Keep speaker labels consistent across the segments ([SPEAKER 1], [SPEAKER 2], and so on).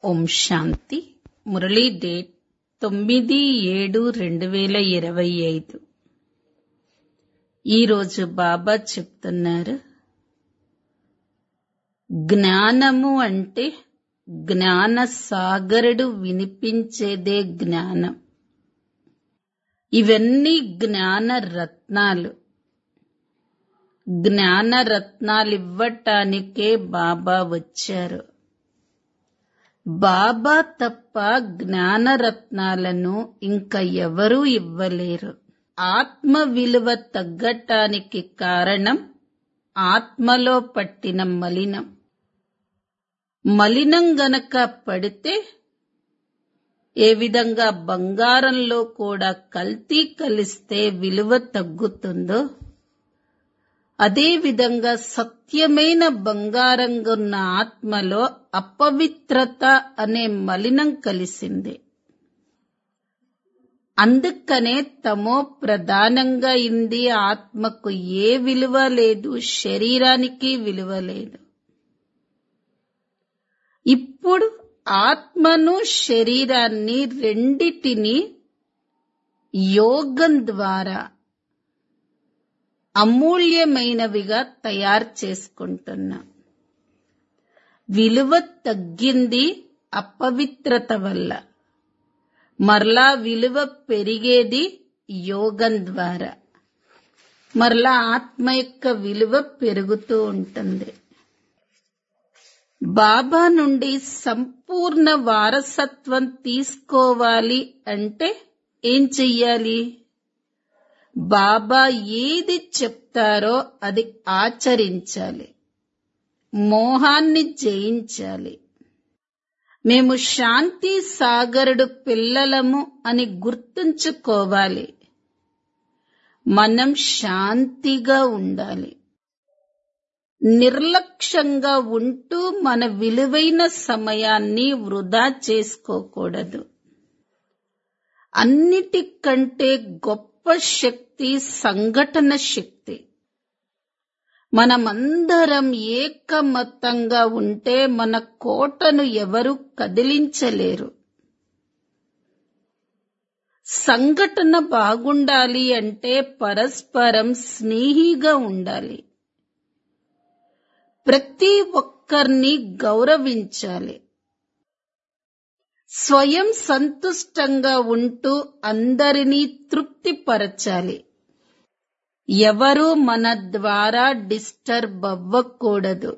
[SPEAKER 1] ఓం శాంతి Murali date తొమ్మిది ఏడు రెండు వేల ఇరవై ఐదు ఈరోజు బాబా చెప్తున్నారు జ్ఞానము అంటే జ్ఞాన సాగరుడు వినిపించేదే జ్ఞానం ఇవన్నీ జ్ఞాన రత్నాలు జ్ఞాన రత్నాలివ్వటానికే బాబా వచ్చారు బాబా తప్ప జ్ఞానరత్నాలను ఇంకా ఎవరూ ఇవ్వలేరు ఆత్మ విలువ తగ్గటానికి కారణం ఆత్మలో పట్టిన మలినం మలినం గనక పడితే ఏ విధంగా బంగారంలో కూడా కల్తీ కలిస్తే విలువ తగ్గుతుందో అదే విధంగా సత్యమైన బంగారంగున్న ఆత్మలో అపవిత్రత అనే మలినం కలిసింది అందుకనే తమో ప్రధానంగా ఇంది ఆత్మకు ఏ విలువ లేదు శరీరానికి విలువ లేదు ఇప్పుడు ఆత్మను శరీరాన్ని రెండిటిని యోగం ద్వారా అమూల్యమైనవిగా తయారు చేసుకుంటున్నాం విలువ తగ్గింది అపవిత్రత వల్ల మరలా విలువ పెరిగేది యోగం ద్వారా మరలా ఆత్మ యొక్క విలువ పెరుగుతూ ఉంటుంది బాబా నుండి సంపూర్ణ వారసత్వం తీసుకోవాలి అంటే ఏం చెయ్యాలి బాబా ఏది చెప్తారో అది ఆచరించాలి మోహాన్ని జయించాలి మేము శాంతి సాగరుడు పిల్లలము అని గుర్తుంచుకోవాలి మనం శాంతిగా ఉండాలి నిర్లక్ష్యంగా ఉంటూ మన విలువైన సమయాన్ని వృధా చేసుకోకూడదు అన్నిటికంటే గొప్ప శక్తి సంఘటన శక్తి మనమందరం ఏకమత్తంగా ఉంటే మన కోటను ఎవరు కదిలించలేరు సంఘటన బాగుండాలి అంటే పరస్పరం స్నేహిగా ఉండాలి ప్రతి ఒక్కరిని గౌరవించాలి స్వయం సంతుష్టంగా ఉంటూ అందరినీ తృప్తిపరచాలి ఎవరు మన ద్వారా డిస్టర్బ్ అవ్వకూడదు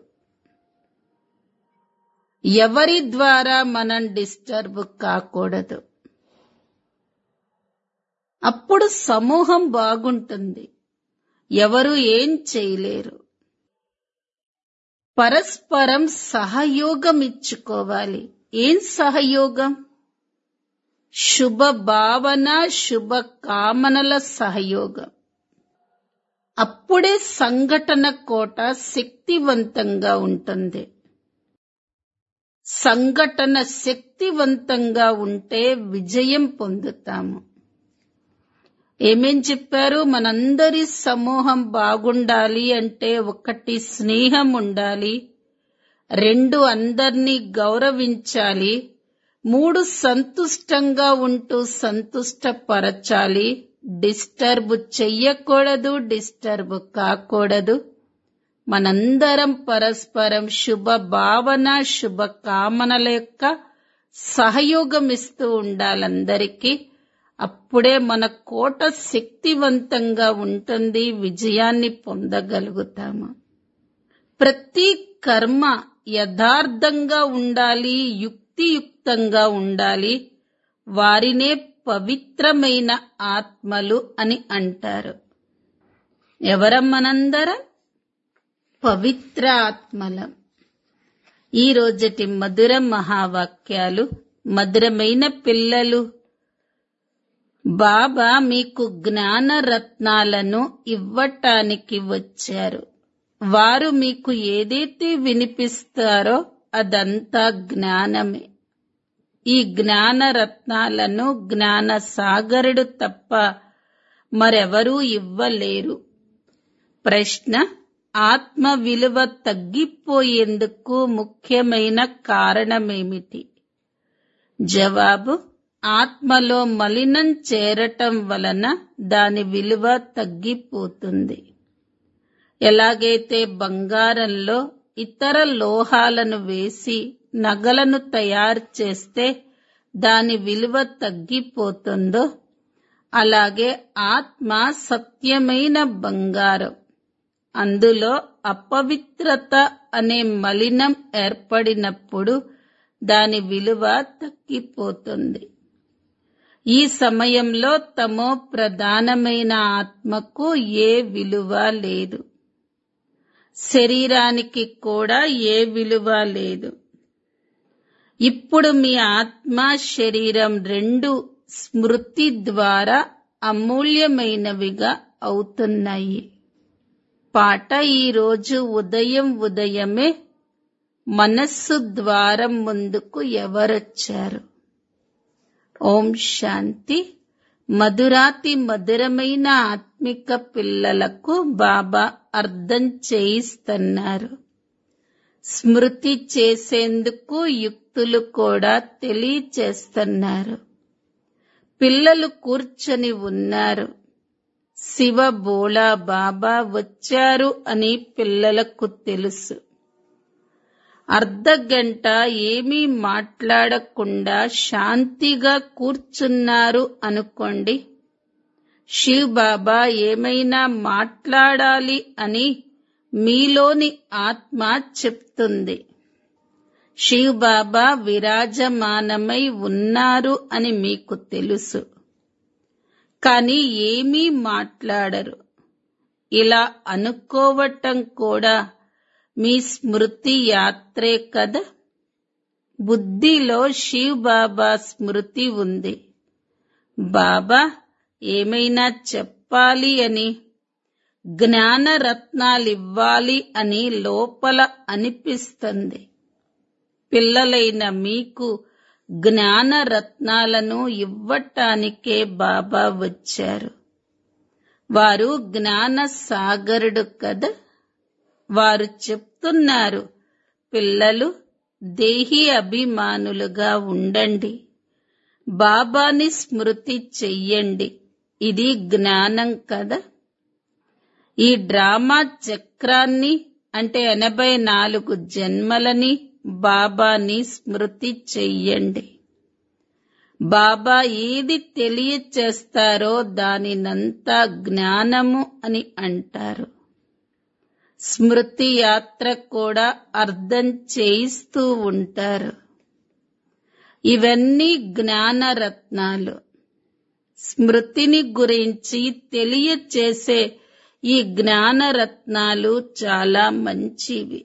[SPEAKER 1] ఎవరి ద్వారా మనం డిస్టర్బ్ కాకూడదు అప్పుడు సమూహం బాగుంటుంది ఎవరు ఏం చేయలేరు పరస్పరం సహయోగం ఇచ్చుకోవాలి ఏం సహయోగం శుభ భావన శుభ కామనల సహయోగం అప్పుడే సంఘటన కోట శక్తివంతంగా ఉంటుంది సంఘటన శక్తివంతంగా ఉంటే విజయం పొందుతాము ఏమేం చెప్పారు మనందరి సమూహం బాగుండాలి అంటే ఒకటి స్నేహం ఉండాలి రెండు అందర్నీ గౌరవించాలి మూడు సంతుష్టంగా ఉంటూ సంతుష్టపరచాలి డిస్టర్బ్ చెయ్యకూడదు డిస్టర్బ్ కాకూడదు మనందరం పరస్పరం శుభ భావన శుభ కామనల యొక్క సహయోగం ఇస్తూ ఉండాలందరికీ అప్పుడే మన కోట శక్తివంతంగా ఉంటుంది విజయాన్ని పొందగలుగుతాము ప్రతి కర్మ యథార్థంగా ఉండాలి యుక్తియుక్తంగా ఉండాలి వారినే పవిత్రమైన ఆత్మలు అని అంటారు ఎవరం మనందరం పవిత్ర ఆత్మలం ఈ రోజటి మధుర మహావాక్యాలు మధురమైన పిల్లలు బాబా మీకు జ్ఞాన రత్నాలను ఇవ్వటానికి వచ్చారు వారు మీకు ఏదైతే వినిపిస్తారో అదంతా జ్ఞానమే ఈ జ్ఞాన రత్నాలను జ్ఞాన సాగరుడు తప్ప మరెవరూ ఇవ్వలేరు ప్రశ్న ఆత్మ విలువ తగ్గిపోయేందుకు ముఖ్యమైన కారణమేమిటి జవాబు ఆత్మలో మలినం చేరటం వలన దాని విలువ తగ్గిపోతుంది ఎలాగైతే బంగారంలో ఇతర లోహాలను వేసి నగలను తయారు చేస్తే దాని విలువ తగ్గిపోతుందో అలాగే ఆత్మ సత్యమైన బంగారం అందులో అపవిత్రత అనే మలినం ఏర్పడినప్పుడు దాని విలువ తగ్గిపోతుంది ఈ సమయంలో తమో ప్రధానమైన ఆత్మకు ఏ విలువ లేదు శరీరానికి కూడా ఏ విలువ లేదు ఇప్పుడు మీ ఆత్మ శరీరం రెండు స్మృతి ద్వారా అమూల్యమైనవిగా అవుతున్నాయి పాట ఈరోజు ఉదయం ఉదయమే మనస్సు ద్వారం ముందుకు ఎవరొచ్చారు ఓం శాంతి మధురాతి మధురమైన ఆత్మిక పిల్లలకు బాబా అర్థం చేయిస్తున్నారు స్మృతి చేసేందుకు యుక్తులు కూడా తెలియచేస్తున్నారు పిల్లలు కూర్చొని ఉన్నారు శివ బోళా బాబా వచ్చారు అని పిల్లలకు తెలుసు అర్ధ గంట ఏమీ మాట్లాడకుండా శాంతిగా కూర్చున్నారు అనుకోండి శివ్ బాబా ఏమైనా మాట్లాడాలి అని మీలోని ఆత్మ చెప్తుంది శివ్ బాబా విరాజమానమై ఉన్నారు అని మీకు తెలుసు కానీ ఏమీ మాట్లాడరు ఇలా అనుకోవటం కూడా మీ స్మృతి యాత్రే కదా బుద్ధిలో శివ్ బాబా స్మృతి ఉంది బాబా ఏమైనా చెప్పాలి అని జ్ఞాన రత్నాలివ్వాలి అని లోపల అనిపిస్తుంది పిల్లలైన మీకు జ్ఞాన రత్నాలను ఇవ్వటానికే బాబా వచ్చారు వారు జ్ఞాన సాగరుడు కదా వారు చెప్తున్నారు పిల్లలు దేహి అభిమానులుగా ఉండండి బాబాని స్మృతి చెయ్యండి ఇది జ్ఞానం కదా ఈ డ్రామా చక్రాన్ని అంటే ఎనభై నాలుగు జన్మలని బాబాని స్మృతి చెయ్యండి బాబా ఏది తెలియచేస్తారో దానినంతా జ్ఞానము అని అంటారు స్మృతి యాత్ర కూడా అర్థం చేయిస్తూ ఉంటారు ఇవన్నీ జ్ఞాన రత్నాలు స్మృతిని గురించి తెలియచేసే ఈ జ్ఞాన రత్నాలు చాలా మంచివి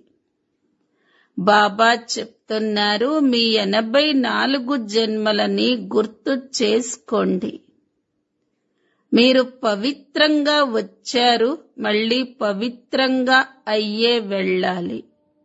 [SPEAKER 1] బాబా చెప్తున్నారు మీ ఎనభై నాలుగు జన్మలని గుర్తు చేసుకోండి మీరు పవిత్రంగా వచ్చారు మళ్ళీ పవిత్రంగా అయ్యే వెళ్ళాలి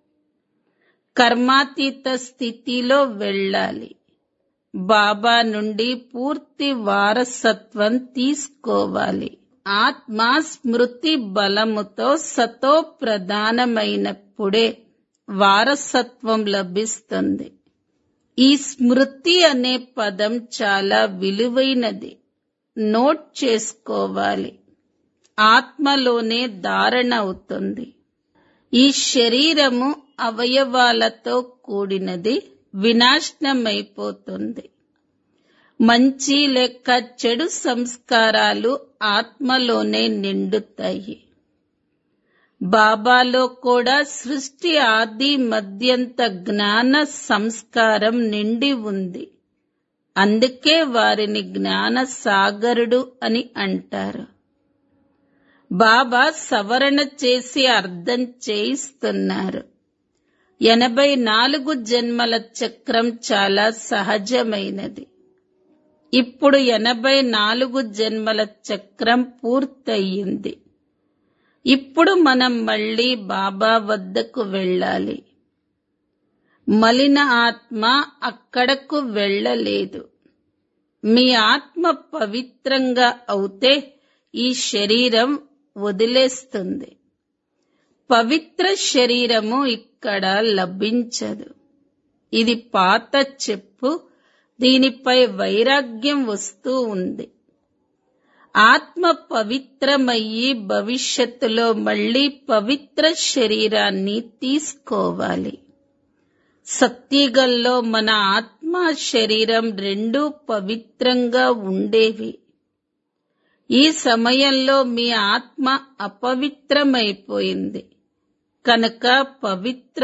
[SPEAKER 1] కర్మాతీత స్థితిలో వెళ్ళాలి బాబా నుండి పూర్తి వారసత్వం తీసుకోవాలి ఆత్మ స్మృతి బలముతో సతో ప్రధానమైనప్పుడే వారసత్వం లభిస్తుంది ఈ స్మృతి అనే పదం చాలా విలువైనది నోట్ చేసుకోవాలి ఆత్మలోనే ధారణ అవుతుంది ఈ శరీరము అవయవాలతో కూడినది వినాశనమైపోతుంది మంచి లెక్క చెడు సంస్కారాలు ఆత్మలోనే నిండుతాయి బాబాలో కూడా సృష్టి ఆది మధ్యంత జ్ఞాన సంస్కారం నిండి ఉంది అందుకే వారిని జ్ఞాన సాగరుడు అని అంటారు బాబా సవరణ చేసి అర్థం చేయిస్తున్నారు ఎనభై నాలుగు జన్మల చక్రం చాలా సహజమైనది ఇప్పుడు ఎనభై నాలుగు జన్మల చక్రం పూర్తయింది ఇప్పుడు మనం మళ్ళీ బాబా వద్దకు వెళ్ళాలి మలిన ఆత్మ అక్కడకు వెళ్ళలేదు మీ ఆత్మ పవిత్రంగా అవుతే ఈ శరీరం వదిలేస్తుంది పవిత్ర శరీరము ఇక్కడ లభించదు ఇది పాత చెప్పు దీనిపై వైరాగ్యం వస్తూ ఉంది ఆత్మ పవిత్రమయ్యి భవిష్యత్తులో మళ్ళీ పవిత్ర శరీరాన్ని తీసుకోవాలి సత్యగల్లో మన ఆత్మ శరీరం రెండూ పవిత్రంగా ఉండేవి ఈ సమయంలో మీ ఆత్మ అపవిత్రమైపోయింది కనుక పవిత్ర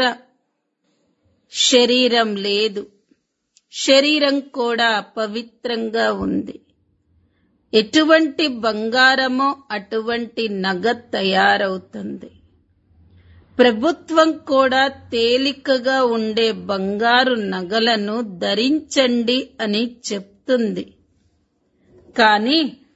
[SPEAKER 1] శరీరం లేదు శరీరం కూడా అపవిత్రంగా ఉంది ఎటువంటి బంగారమో అటువంటి నగ తయారవుతుంది ప్రభుత్వం కూడా తేలికగా ఉండే బంగారు నగలను ధరించండి అని చెప్తుంది కానీ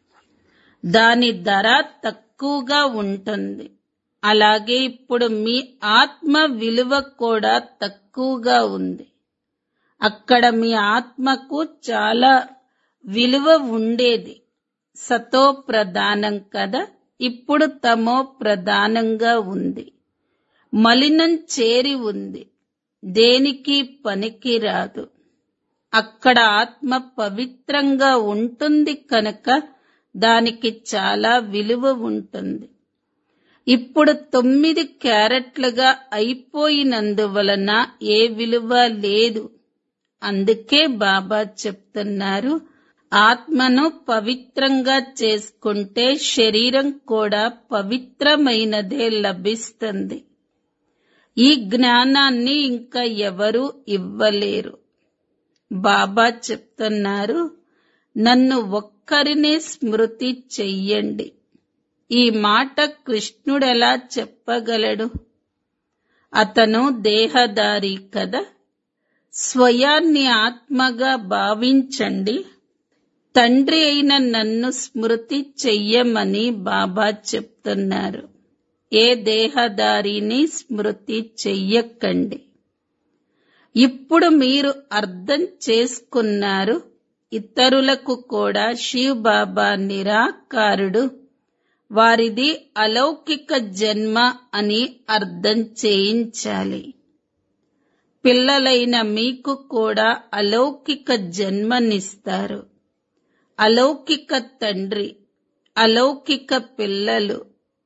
[SPEAKER 1] దాని ధర తక్కువగా ఉంటుంది అలాగే ఇప్పుడు మీ ఆత్మ విలువ కూడా తక్కువగా ఉంది అక్కడ మీ ఆత్మకు చాలా విలువ ఉండేది సతో ప్రధానం కదా ఇప్పుడు తమో ప్రధానంగా ఉంది మలినం చేరి ఉంది దేనికి పనికి రాదు అక్కడ ఆత్మ పవిత్రంగా ఉంటుంది కనుక దానికి చాలా విలువ ఉంటుంది ఇప్పుడు తొమ్మిది క్యారెట్లుగా అయిపోయినందువలన ఏ విలువ లేదు అందుకే బాబా చెప్తున్నారు ఆత్మను పవిత్రంగా చేసుకుంటే శరీరం కూడా పవిత్రమైనదే లభిస్తుంది ఈ జ్ఞానాన్ని ఇంకా ఎవరూ ఇవ్వలేరు బాబా చెప్తున్నారు నన్ను ఒక్కరినే స్మృతి చెయ్యండి ఈ మాట కృష్ణుడెలా చెప్పగలడు అతను దేహదారి కదా స్వయాన్ని ఆత్మగా భావించండి తండ్రి అయిన నన్ను స్మృతి చెయ్యమని బాబా చెప్తున్నారు ఏ దేహదారిని స్మృతి చెయ్యకండి ఇప్పుడు మీరు అర్థం చేసుకున్నారు ఇతరులకు కూడా శివ్ బాబా నిరాకారుడు వారిది అలౌకిక జన్మ అని అర్థం చేయించాలి పిల్లలైన మీకు కూడా అలౌకిక జన్మనిస్తారు అలౌకిక తండ్రి అలౌకిక పిల్లలు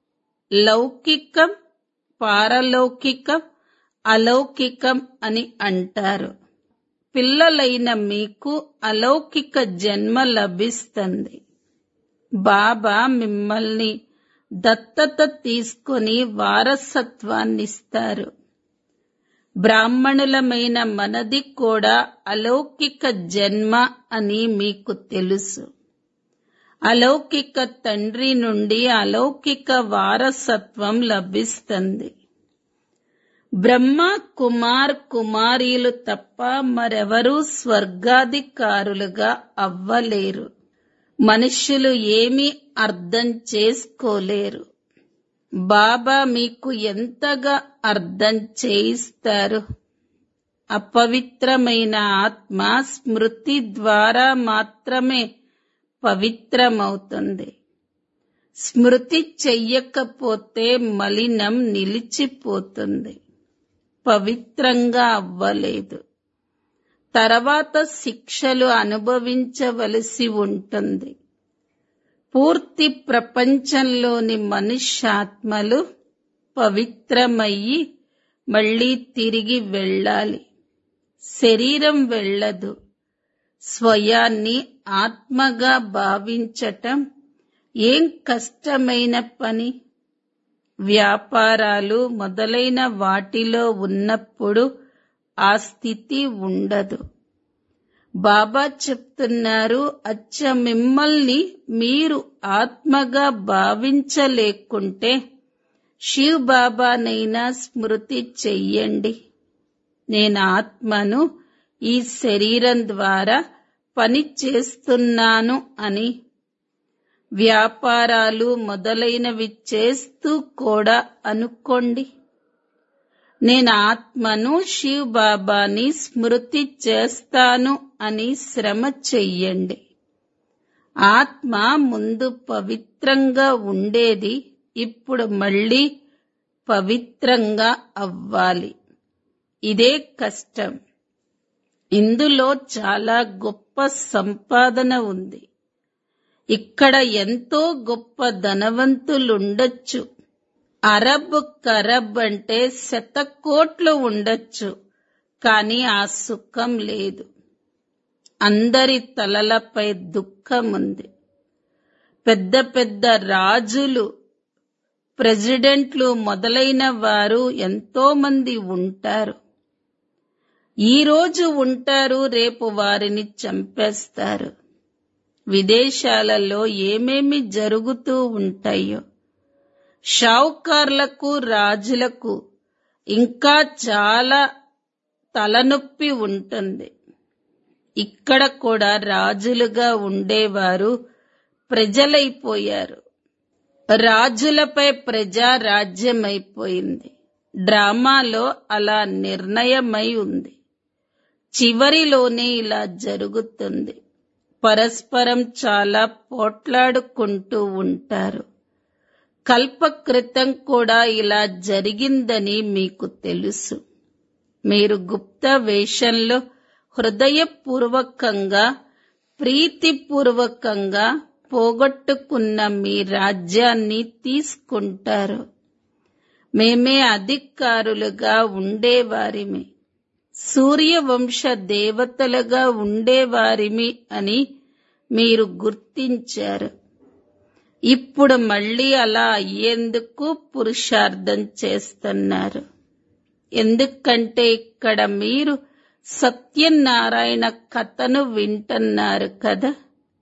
[SPEAKER 1] లౌకికం పారలౌకికం అలౌకికం అని అంటారు పిల్లలైన మీకు అలౌకిక జన్మ లభిస్తుంది బాబా మిమ్మల్ని దత్తత తీసుకొని వారసత్వాన్నిస్తారు బ్రాహ్మణులమైన మనది కూడా అలౌకిక జన్మ అని మీకు తెలుసు అలౌకిక తండ్రి నుండి అలౌకిక వారసత్వం లభిస్తుంది బ్రహ్మ కుమార్ కుమారీలు తప్ప మరెవరూ స్వర్గాధికారులుగా అవ్వలేరు మనుష్యులు ఏమీ అర్థం చేసుకోలేరు బాబా మీకు ఎంతగా అర్థం చేయిస్తారు అపవిత్రమైన ఆత్మ స్మృతి ద్వారా మాత్రమే పవిత్రమవుతుంది స్మృతి చెయ్యకపోతే మలినం నిలిచిపోతుంది పవిత్రంగా అవ్వలేదు తర్వాత శిక్షలు అనుభవించవలసి ఉంటుంది పూర్తి ప్రపంచంలోని మనుష్యాత్మలు పవిత్రమయ్యి మళ్ళీ తిరిగి వెళ్ళాలి శరీరం వెళ్ళదు స్వయాన్ని ఆత్మగా భావించటం ఏం కష్టమైన పని వ్యాపారాలు మొదలైన వాటిలో ఉన్నప్పుడు ఆ స్థితి ఉండదు బాబా చెప్తున్నారు అచ్చ మిమ్మల్ని మీరు ఆత్మగా భావించలేకుంటే శివ్ బాబానైనా స్మృతి చెయ్యండి నేను ఆత్మను ఈ శరీరం ద్వారా పని చేస్తున్నాను అని వ్యాపారాలు మొదలైనవి చేస్తూ కూడా అనుకోండి నేను ఆత్మను శివ్ బాబాని స్మృతి చేస్తాను అని శ్రమ చెయ్యండి ఆత్మ ముందు పవిత్రంగా ఉండేది ఇప్పుడు మళ్ళీ పవిత్రంగా అవ్వాలి ఇదే కష్టం ఇందులో చాలా గొప్ప సంపాదన ఉంది ఇక్కడ ఎంతో గొప్ప ధనవంతులుండొచ్చు అరబ్ కరబ్ అంటే శతకోట్లు ఉండొచ్చు కానీ ఆ సుఖం లేదు అందరి తలలపై దుఃఖం ఉంది పెద్ద పెద్ద రాజులు ప్రెసిడెంట్లు మొదలైన వారు ఎంతో మంది ఉంటారు ఈ రోజు ఉంటారు రేపు వారిని చంపేస్తారు విదేశాలలో ఏమేమి జరుగుతూ ఉంటాయో షావుకార్లకు రాజులకు ఇంకా చాలా తలనొప్పి ఉంటుంది ఇక్కడ కూడా రాజులుగా ఉండేవారు ప్రజలైపోయారు రాజులపై ప్రజా రాజ్యమైపోయింది డ్రామాలో అలా నిర్ణయమై ఉంది చివరిలోనే ఇలా జరుగుతుంది పరస్పరం చాలా పోట్లాడుకుంటూ ఉంటారు కల్పకృతం కూడా ఇలా జరిగిందని మీకు తెలుసు మీరు గుప్త వేషంలో హృదయపూర్వకంగా ప్రీతిపూర్వకంగా పోగొట్టుకున్న మీ రాజ్యాన్ని తీసుకుంటారు మేమే అధికారులుగా ఉండేవారిమి సూర్యవంశ దేవతలుగా ఉండేవారిమి అని మీరు గుర్తించారు ఇప్పుడు మళ్ళీ అలా అయ్యేందుకు పురుషార్థం చేస్తున్నారు ఎందుకంటే ఇక్కడ మీరు సత్యనారాయణ కథను వింటున్నారు కదా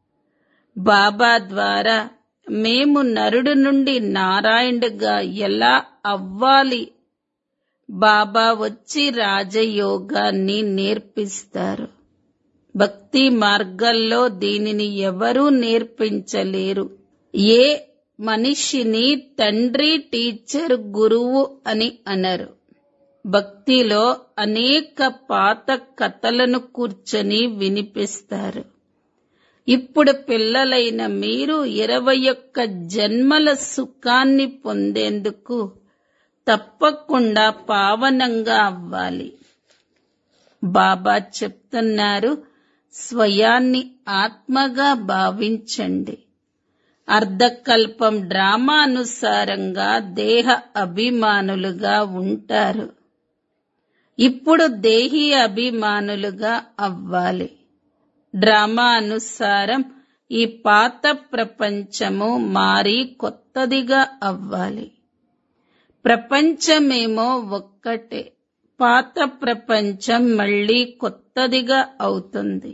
[SPEAKER 1] బాబా ద్వారా మేము నరుడు నుండి నారాయణుడుగా ఎలా అవ్వాలి బాబా వచ్చి రాజయోగాన్ని నేర్పిస్తారు భక్తి మార్గంలో దీనిని ఎవరూ నేర్పించలేరు ఏ మనిషిని తండ్రి టీచర్ గురువు అని అనరు భక్తిలో అనేక పాత కథలను కూర్చొని వినిపిస్తారు ఇప్పుడు పిల్లలైన మీరు ఇరవై ఒక్క జన్మల సుఖాన్ని పొందేందుకు తప్పకుండా పావనంగా అవ్వాలి బాబా చెప్తున్నారు స్వయాన్ని ఆత్మగా భావించండి అర్ధకల్పం డ్రామానుసారంగా దేహ అభిమానులుగా ఉంటారు ఇప్పుడు దేహి అభిమానులుగా అవ్వాలి డ్రామా అనుసారం ఈ పాత ప్రపంచము మారి కొత్తదిగా అవ్వాలి ప్రపంచమేమో ఒక్కటే పాత ప్రపంచం మళ్ళీ కొత్తదిగా అవుతుంది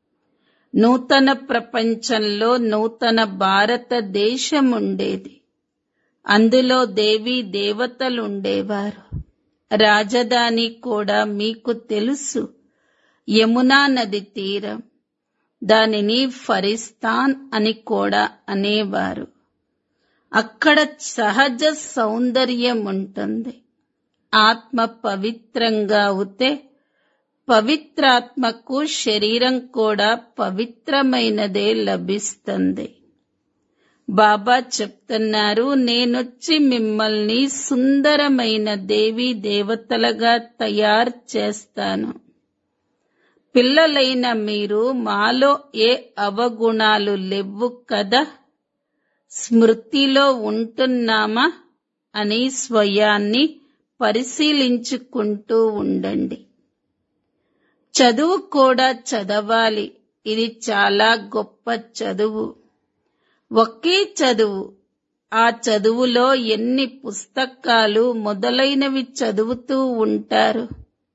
[SPEAKER 1] నూతన ప్రపంచంలో నూతన భారతదేశం ఉండేది అందులో దేవీ దేవతలుండేవారు రాజధాని కూడా మీకు తెలుసు యమునా నది తీరం దానిని ఫరిస్తాన్ అని కూడా అనేవారు అక్కడ సహజ సౌందర్యం ఉంటుంది ఆత్మ పవిత్రంగా అవుతే పవిత్రాత్మకు శరీరం కూడా పవిత్రమైనదే లభిస్తుంది బాబా చెప్తున్నారు నేనొచ్చి మిమ్మల్ని సుందరమైన దేవీ దేవతలుగా తయారు చేస్తాను పిల్లలైన మీరు మాలో ఏ అవగుణాలు లేవు కదా స్మృతిలో ఉంటున్నామా అని స్వయాన్ని పరిశీలించుకుంటూ ఉండండి చదువు కూడా చదవాలి ఇది చాలా గొప్ప చదువు ఒకే చదువు ఆ చదువులో ఎన్ని పుస్తకాలు మొదలైనవి చదువుతూ ఉంటారు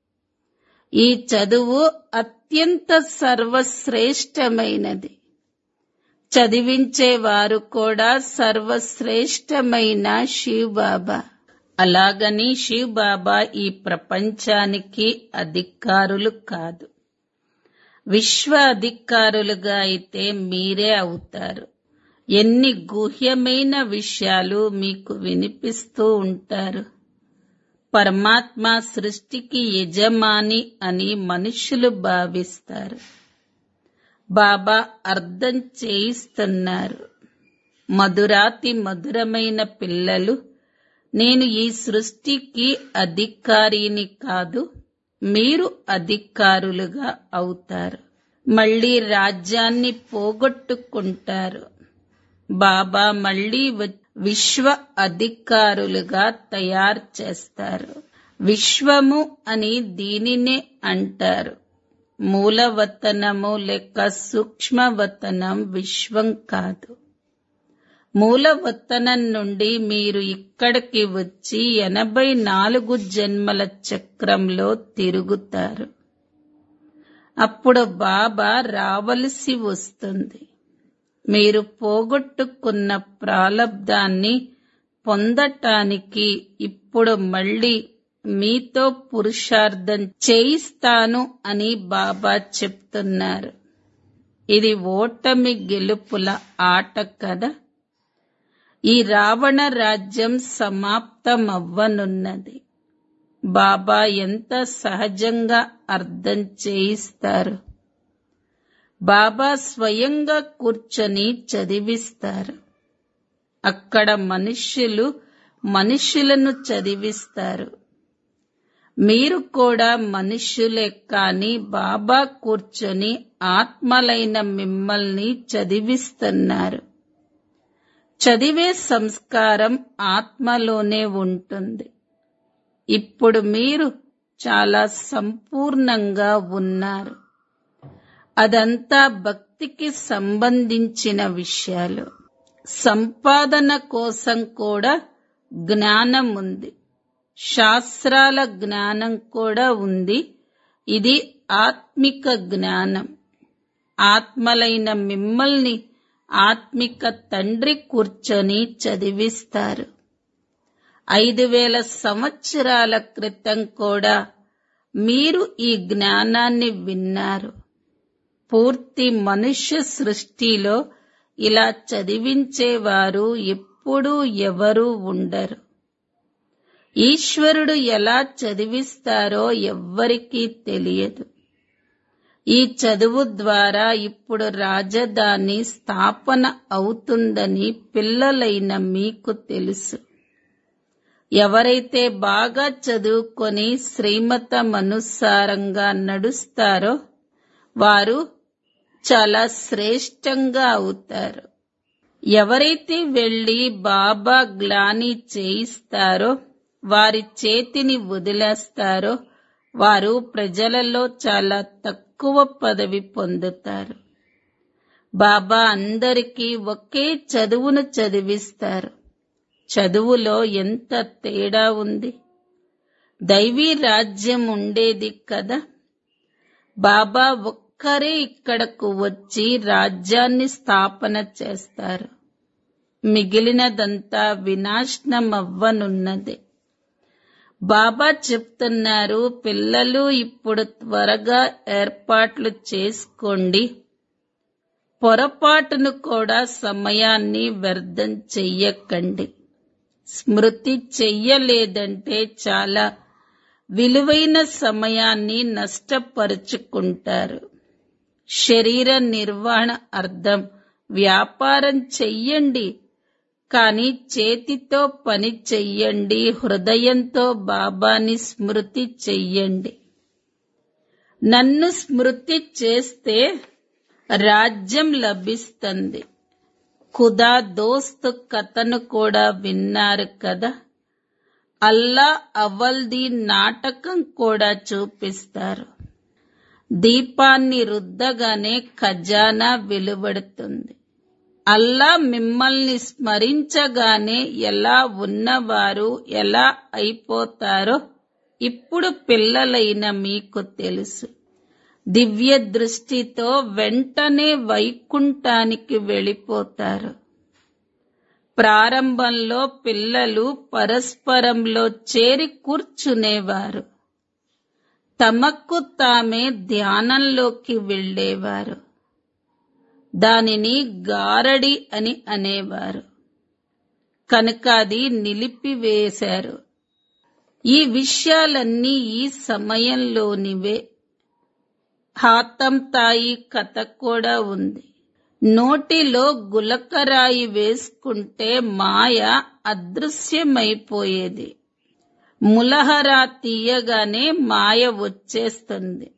[SPEAKER 1] ఈ చదువు అత్యంత సర్వశ్రేష్టమైనది చదివించేవారు కూడా సర్వశ్రేష్టమైన శివ్ బాబా అలాగని శివ్ బాబా ఈ ప్రపంచానికి అధికారులు కాదు విశ్వ అధికారులుగా అయితే మీరే అవుతారు ఎన్ని గుహ్యమైన విషయాలు మీకు వినిపిస్తూ ఉంటారు పరమాత్మ సృష్టికి యజమాని అని మనుషులు భావిస్తారు బాబా అర్థం చేయిస్తున్నారు మధురాతి మధురమైన పిల్లలు నేను ఈ సృష్టికి అధికారిని కాదు మీరు అధికారులుగా అవుతారు మళ్ళీ రాజ్యాన్ని పోగొట్టుకుంటారు బాబా మళ్ళీ వ- విశ్వ అధికారులుగా తయారు చేస్తారు విశ్వము అని దీనినే అంటారు మూలవతనము లేక సూక్ష్మవతనం విశ్వం కాదు మూలవతనం నుండి మీరు ఇక్కడికి వచ్చి ఎనభై నాలుగు జన్మల చక్రంలో తిరుగుతారు అప్పుడు బాబా రావలసి వస్తుంది మీరు పోగొట్టుకున్న ప్రాలబ్ధాన్ని పొందటానికి ఇప్పుడు మళ్ళీ మీతో పురుషార్థం చేయిస్తాను అని బాబా చెప్తున్నారు ఇది ఓటమి గెలుపుల ఆట కదా ఈ రావణ రాజ్యం సమాప్తమవ్వనున్నది బాబా ఎంత సహజంగా అర్థం చేయిస్తారు బాబా స్వయంగా కూర్చొని చదివిస్తారు అక్కడ మనుష్యులు మనుషులను చదివిస్తారు మీరు కూడా మనుష్యులే కాని బాబా కూర్చొని ఆత్మలైన మిమ్మల్ని చదివిస్తున్నారు చదివే సంస్కారం ఆత్మలోనే ఉంటుంది ఇప్పుడు మీరు చాలా సంపూర్ణంగా ఉన్నారు అదంతా భక్తికి సంబంధించిన విషయాలు సంపాదన కోసం కూడా జ్ఞానం ఉంది శాస్త్రాల జ్ఞానం కూడా ఉంది ఇది ఆత్మిక జ్ఞానం ఆత్మలైన మిమ్మల్ని ఆత్మిక తండ్రి కూర్చొని చదివిస్తారు ఐదు వేల సంవత్సరాల క్రితం కూడా మీరు ఈ జ్ఞానాన్ని విన్నారు పూర్తి మనుష్య సృష్టిలో ఇలా చదివించేవారు ఎప్పుడూ ఎవరూ ఉండరు ఈశ్వరుడు ఎలా చదివిస్తారో ఎవ్వరికీ తెలియదు ఈ చదువు ద్వారా ఇప్పుడు రాజధాని స్థాపన అవుతుందని పిల్లలైన మీకు తెలుసు ఎవరైతే బాగా చదువుకొని శ్రీమతమనుసారంగా నడుస్తారో వారు చాలా శ్రేష్టంగా అవుతారు ఎవరైతే వెళ్లి బాబా గ్లాని చేయిస్తారో వారి చేతిని వదిలేస్తారో వారు ప్రజలలో చాలా తక్కువ పదవి పొందుతారు బాబా అందరికీ ఒకే చదువును చదివిస్తారు చదువులో ఎంత తేడా ఉంది దైవీ రాజ్యం ఉండేది కదా బాబా ఒక్కరే ఇక్కడకు వచ్చి రాజ్యాన్ని స్థాపన చేస్తారు మిగిలినదంతా వినాశనమవ్వనున్నది బాబా చెప్తున్నారు పిల్లలు ఇప్పుడు త్వరగా ఏర్పాట్లు చేసుకోండి పొరపాటును కూడా సమయాన్ని వ్యర్థం చెయ్యకండి స్మృతి చెయ్యలేదంటే చాలా విలువైన సమయాన్ని నష్టపరుచుకుంటారు శరీర నిర్వహణ అర్థం వ్యాపారం చెయ్యండి కానీ చేతితో పని చెయ్యండి హృదయంతో బాబాని స్మృతి చెయ్యండి నన్ను స్మృతి చేస్తే రాజ్యం లభిస్తుంది ఖుదా దోస్త్ కథను కూడా విన్నారు కదా అల్లా అవల్ది నాటకం కూడా చూపిస్తారు దీపాన్ని రుద్దగానే ఖజానా వెలువడుతుంది అల్లా మిమ్మల్ని స్మరించగానే ఎలా ఉన్నవారు ఎలా అయిపోతారో ఇప్పుడు పిల్లలైన మీకు తెలుసు దివ్య దృష్టితో వెంటనే వైకుంఠానికి వెళ్ళిపోతారు ప్రారంభంలో పిల్లలు పరస్పరంలో చేరి కూర్చునేవారు తమకు తామే ధ్యానంలోకి వెళ్ళేవారు దానిని గారడి అని అనేవారు కనుక అది నిలిపివేశారు ఈ విషయాలన్నీ ఈ సమయంలోనివే హాతం తాయి కథ కూడా ఉంది నోటిలో గులకరాయి వేసుకుంటే మాయ అదృశ్యమైపోయేది ములహరా తీయగానే మాయ వచ్చేస్తుంది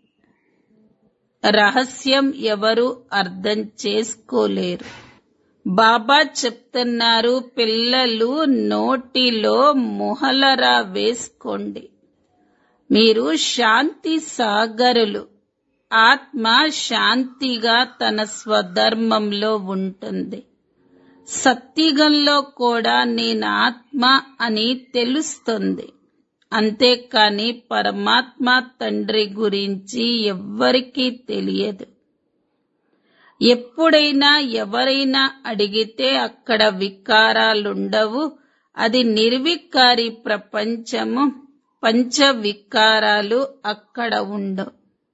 [SPEAKER 1] రహస్యం ఎవరు అర్థం చేసుకోలేరు బాబా చెప్తున్నారు పిల్లలు నోటిలో ముహలరా వేసుకోండి మీరు శాంతి సాగరులు ఆత్మ శాంతిగా తన స్వధర్మంలో ఉంటుంది సత్యుగంలో కూడా నేను ఆత్మ అని తెలుస్తుంది అంతేకాని పరమాత్మ తండ్రి గురించి ఎవ్వరికీ తెలియదు ఎప్పుడైనా ఎవరైనా అడిగితే అక్కడ వికారాలుండవు అది నిర్వికారి ప్రపంచము పంచ వికారాలు అక్కడ ఉండవు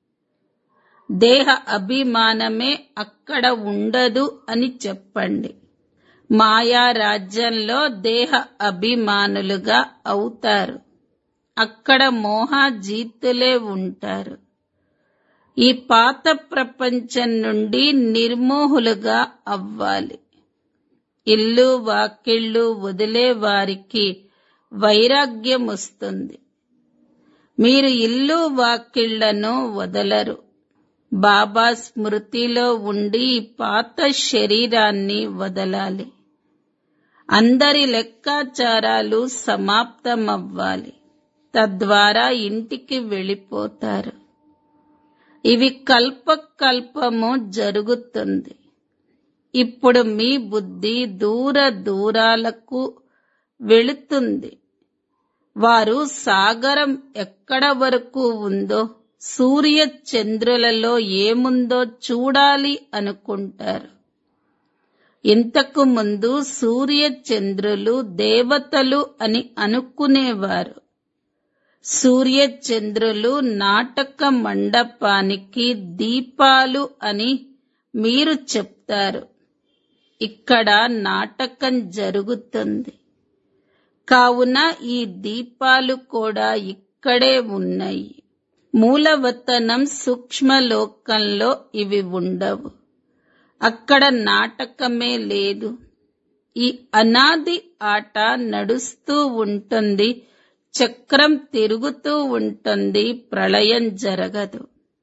[SPEAKER 1] దేహ అభిమానమే అక్కడ ఉండదు అని చెప్పండి మాయా రాజ్యంలో దేహ అభిమానులుగా అవుతారు అక్కడ మోహాజీతులే ఉంటారు ఈ పాత ప్రపంచం నుండి నిర్మోహులుగా అవ్వాలి ఇల్లు వాకిళ్ళు వదిలే వారికి వైరాగ్యం వస్తుంది మీరు ఇల్లు వాకిళ్లను వదలరు బాబా స్మృతిలో ఉండి ఈ పాత శరీరాన్ని వదలాలి అందరి లెక్కాచారాలు సమాప్తమవ్వాలి తద్వారా ఇంటికి వెళ్ళిపోతారు ఇవి కల్పకల్పము జరుగుతుంది ఇప్పుడు మీ బుద్ధి దూర దూరాలకు వెళుతుంది వారు సాగరం ఎక్కడ వరకు ఉందో సూర్య చంద్రులలో ఏముందో చూడాలి అనుకుంటారు ఇంతకు ముందు సూర్య చంద్రులు దేవతలు అని అనుకునేవారు సూర్య చంద్రులు నాటక మండపానికి దీపాలు అని మీరు చెప్తారు ఇక్కడ నాటకం జరుగుతుంది కావున ఈ దీపాలు కూడా ఇక్కడే ఉన్నాయి మూలవతనం సూక్ష్మలోకంలో ఇవి ఉండవు అక్కడ నాటకమే లేదు ఈ అనాది ఆట నడుస్తూ ఉంటుంది చక్రం తిరుగుతూ ఉంటుంది ప్రళయం జరగదు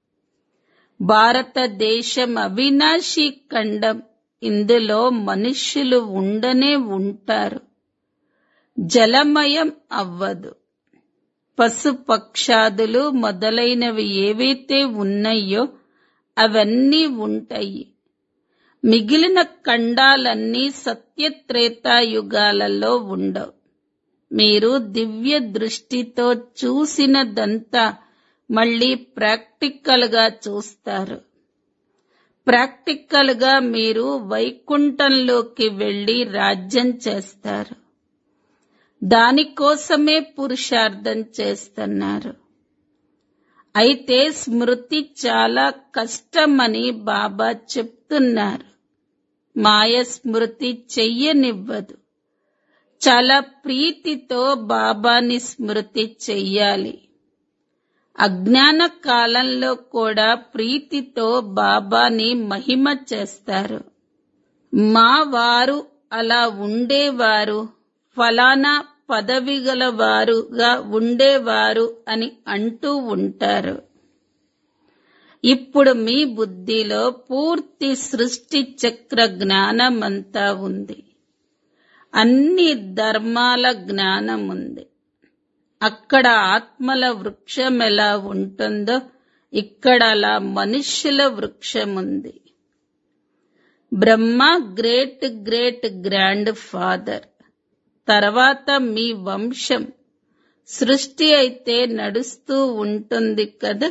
[SPEAKER 1] భారతదేశం అవినాశి ఖండం ఇందులో మనుష్యులు ఉండనే ఉంటారు జలమయం అవ్వదు పశు పక్షాదులు మొదలైనవి ఏవైతే ఉన్నాయో అవన్నీ ఉంటాయి మిగిలిన ఖండాలన్నీ సత్యత్రేతాయుగాలలో ఉండవు మీరు దివ్య దృష్టితో చూసినదంతా మళ్ళీ ప్రాక్టికల్ గా చూస్తారు ప్రాక్టికల్ గా మీరు వైకుంఠంలోకి వెళ్లి రాజ్యం చేస్తారు దానికోసమే పురుషార్థం చేస్తున్నారు అయితే స్మృతి చాలా కష్టమని బాబా చెప్తున్నారు మాయ స్మృతి చెయ్యనివ్వదు చాలా ప్రీతితో బాబాని స్మృతి చెయ్యాలి అజ్ఞాన కాలంలో కూడా ప్రీతితో బాబాని మహిమ చేస్తారు మా వారు అలా ఉండేవారు ఫలానా పదవి గల వారుగా ఉండేవారు అని అంటూ ఉంటారు ఇప్పుడు మీ బుద్ధిలో పూర్తి సృష్టి చక్ర జ్ఞానమంతా ఉంది అన్ని ధర్మాల జ్ఞానం ఉంది అక్కడ ఆత్మల వృక్షం ఎలా ఉంటుందో ఇక్కడ అలా మనుష్యుల వృక్షం ఉంది Brahma great great grandfather తర్వాత మీ వంశం సృష్టి అయితే నడుస్తూ ఉంటుంది కదా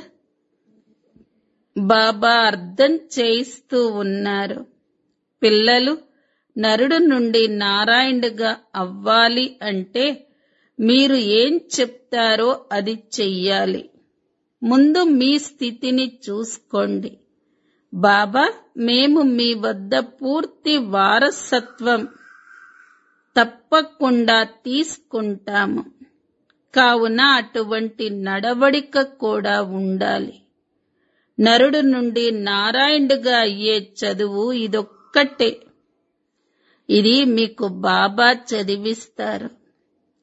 [SPEAKER 1] బాబా అర్థం చేయిస్తూ ఉన్నారు పిల్లలు నరుడు నుండి నారాయణుగా అవ్వాలి అంటే మీరు ఏం చెప్తారో అది చెయ్యాలి ముందు మీ స్థితిని చూసుకోండి బాబా మేము మీ వద్ద పూర్తి వారసత్వం తప్పకుండా తీసుకుంటాము కావున అటువంటి నడవడిక కూడా ఉండాలి నరుడు నుండి నారాయణుడిగా అయ్యే చదువు ఇదొక్కటే ఇది మీకు బాబా చదివిస్తారు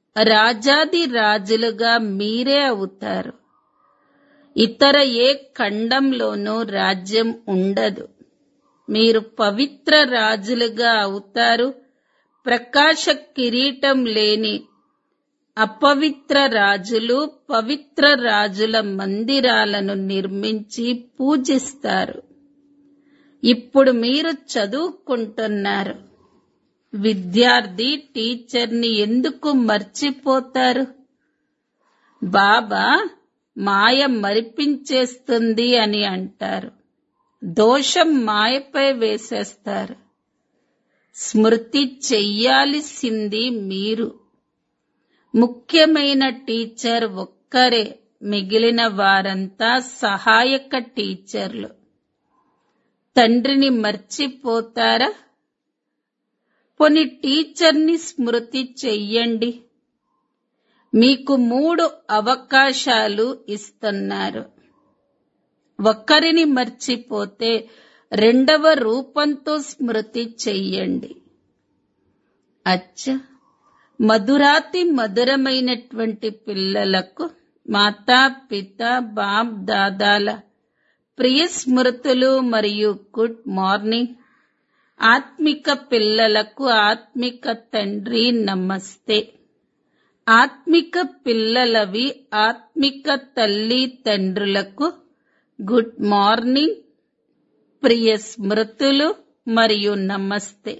[SPEAKER 1] రాజాది రాజులుగా మీరే అవుతారు ఇతర ఏ ఖండంలోనూ రాజ్యం ఉండదు మీరు పవిత్ర రాజులుగా అవుతారు ప్రకాశ కిరీటం లేని అపవిత్ర రాజులు పవిత్ర రాజుల మందిరాలను నిర్మించి పూజిస్తారు ఇప్పుడు మీరు చదువుకుంటున్నారు విద్యార్థి టీచర్ని ఎందుకు మర్చిపోతారు బాబా మాయ మరిపించేస్తుంది అని అంటారు దోషం మాయపై వేసేస్తారు స్మృతి చెయ్యాల్సింది మీరు ముఖ్యమైన టీచర్ ఒక్కరే మిగిలిన వారంతా సహాయక టీచర్లు తండ్రిని మర్చిపోతారా కొన్ని టీచర్ని స్మృతి చెయ్యండి మీకు మూడు అవకాశాలు ఇస్తున్నారు ఒక్కరిని మర్చిపోతే రెండవ రూపంతో స్మృతి చెయ్యండి అచ్చ మధురాతి మధురమైనటువంటి పిల్లలకు మాతా పిత బాప్ దాదాల ప్రియ స్మృతులు మరియు గుడ్ మార్నింగ్ ఆత్మిక పిల్లలకు ఆత్మిక తండ్రి నమస్తే ఆత్మిక పిల్లలవి ఆత్మిక తల్లి తండ్రులకు గుడ్ మార్నింగ్ ప్రియ స్మృతులు మరియు నమస్తే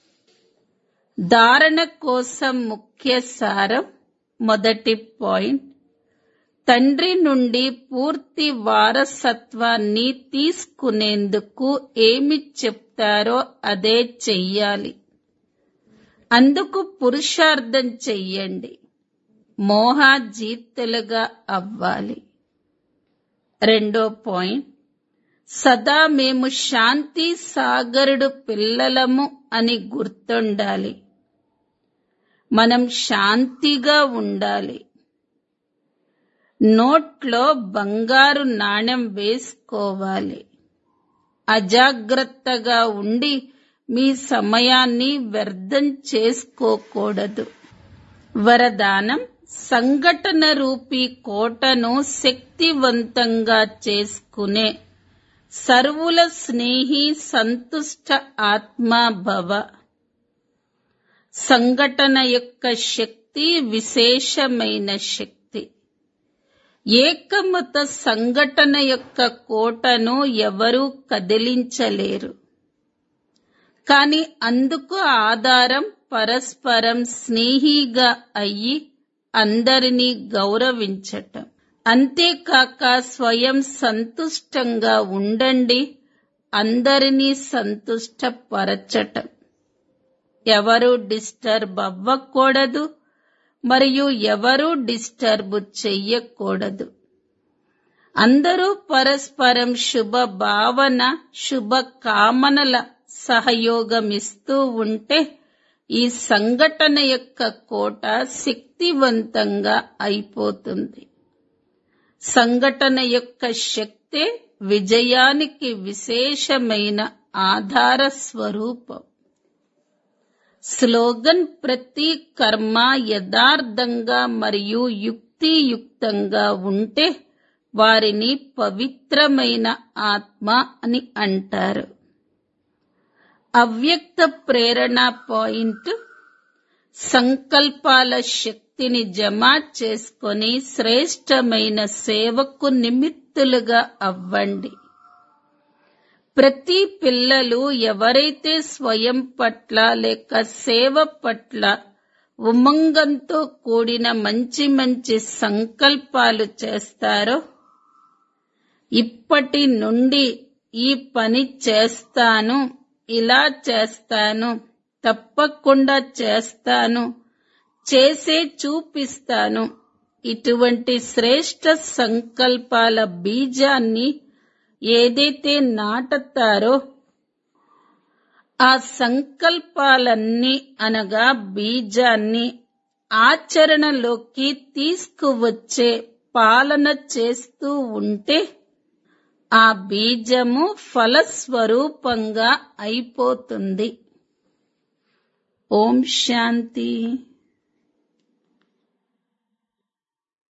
[SPEAKER 1] ధారణ కోసం ముఖ్య సారం మొదటి పాయింట్ తండ్రి నుండి పూర్తి వారసత్వాన్ని తీసుకునేందుకు ఏమి చెప్తారో అదే చెయ్యాలి అందుకు పురుషార్థం చెయ్యండి మోహాజీతులుగా అవ్వాలి రెండో పాయింట్ సదా మేము శాంతి సాగరుడు పిల్లలము అని గుర్తుండాలి మనం శాంతిగా ఉండాలి నోట్లో బంగారు నాణెం వేసుకోవాలి అజాగ్రత్తగా ఉండి మీ సమయాన్ని వ్యర్థం చేసుకోకూడదు వరదానం సంఘటన రూపీ కోటను శక్తివంతంగా చేసుకునే సర్వుల స్నేహి సంతుష్ట ఆత్మా భవ సంఘటన యొక్క శక్తి విశేషమైన శక్తి ఏకమత సంఘటన యొక్క కోటను ఎవరూ కదిలించలేరు కాని అందుకు ఆధారం పరస్పరం స్నేహిగా అయ్యి అందరినీ గౌరవించటం అంతేకాక స్వయం సంతుష్టంగా ఉండండి అందరినీ సంతుష్టపరచటం ఎవరు డిస్టర్బ్ అవ్వకూడదు మరియు ఎవరూ డిస్టర్బ్ చెయ్యకూడదు అందరూ పరస్పరం శుభ భావన శుభ కామనల సహయోగమిస్తూ ఉంటే ఈ సంఘటన యొక్క కోట శక్తివంతంగా అయిపోతుంది సంఘటన యొక్క శక్తే విజయానికి విశేషమైన ఆధార స్వరూపం స్లోగన్ ప్రతి కర్మ యథార్థంగా మరియు యుక్తియుక్తంగా ఉంటే వారిని పవిత్రమైన ఆత్మ అని అంటారు అవ్యక్త ప్రేరణ పాయింట్ సంకల్పాల శక్తిని జమ చేసుకొని శ్రేష్టమైన సేవకు నిమిత్తులుగా అవ్వండి ప్రతి పిల్లలు ఎవరైతే స్వయం పట్ల లేక సేవ పట్ల ఉమంగంతో కూడిన మంచి మంచి సంకల్పాలు చేస్తారో ఇప్పటి నుండి ఈ పని చేస్తాను ఇలా చేస్తాను తప్పకుండా చేస్తాను చేసే చూపిస్తాను ఇటువంటి శ్రేష్ట సంకల్పాల బీజాన్ని ఏదైతే నాటతారో ఆ సంకల్పాలన్నీ అనగా బీజాన్ని ఆచరణలోకి తీసుకువచ్చే పాలన చేస్తూ ఉంటే ఆ బీజము ఫలస్వరూపంగా అయిపోతుంది ఓం శాంతి